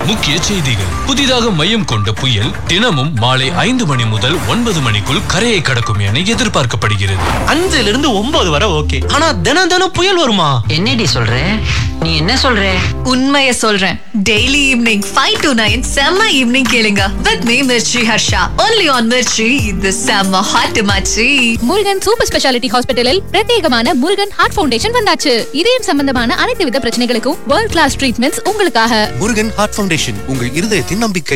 முக்கிய செய்திகள் புதிதாக மையம் கொண்ட புயல் தினமும் மாலை ஐந்து மணி முதல் ஒன்பது மணிக்குள் கரையை கடக்கும் என எதிர்பார்க்கப்படுகிறது அஞ்சுல இருந்து ஒன்பது வரை ஓகே ஆனா தினம் தினம் புயல் வருமா என்னடி சொல்ற நீ என்ன சொல்ற உண்மைய சொல்றேன் daily evening five to nine செம்ம ஈவினிங் கேளுங்க with me Mirchi Harsha only on Mirchi இது செம்ம ஹாட் மச்சி முருகன் சூப்பர் ஸ்பெஷாலிட்டி ஹாஸ்பிட்டலில் பிரத்யேகமான முருகன் ஹார்ட் ஃபவுண்டேஷன் வந்தாச்சு இதயம் சம்பந்தமான அனைத்து வித பிரச்சனைகளுக்கும் வேர்ல்ட் கிளாஸ் ட்ரீட்மெண்ட்ஸ் உங்களுக்காக முருகன் ஹார்ட் ஃபவுண்டேஷன் உங்கள் இருதயத்தின் நம்பிக்கை